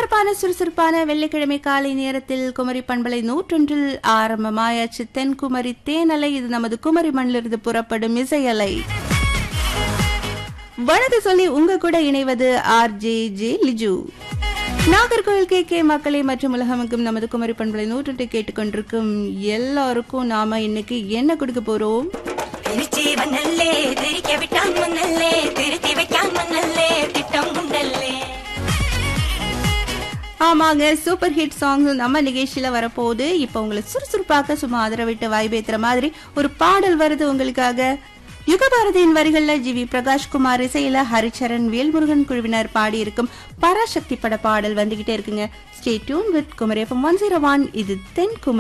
பரபரப்பான சுறுசுறுப்பான வெள்ளிக்கிழமை காலை நேரத்தில் குமரி பண்பலை நூற்றொன்றில் ஆரம்பமாயாச்சு தென்குமரி தேனலை இது நமது குமரி மண்ணிலிருந்து புறப்படும் இசையலை வணக்க சொல்லி உங்க கூட இணைவது R J J Liju Nagercoil கே கே மக்களை மற்றும் உலகமுக்கும் நமது குமரி பண்பலை நூற்றொன்றை கேட்டுக்கொண்டிருக்கும் எல்லாருக்கும் நாம இன்னைக்கு என்ன கொடுக்க போறோம் திருச்சி வந்தல்லே திரிக்க விட்டான் முன்னல்லே திருத்தி வைக்கான் முன்னல்லே திட்டம் உண்டல்லே ஆமாங்க சூப்பர் ஹிட் சாங்ஸ் நம்ம நிகழ்ச்சியில வரப்போகுது இப்போ உங்களை சுறுசுறுப்பாக்க சும்மா அதர விட்டு வாய்ப்பேத்துற மாதிரி ஒரு பாடல் வருது உங்களுக்காக யுகபாரதியின் வரிகள்ல ஜி வி பிரகாஷ்குமார் இசையில ஹரிச்சரன் வேல்முருகன் குழுவினர் பாடியிருக்கும் பராசக்தி பட பாடல் வந்துகிட்டே இருக்குங்க ஸ்டே டியூன் வித் குமரேஃபம் ஒன் ஜீரோ ஒன் இது தென் குமரி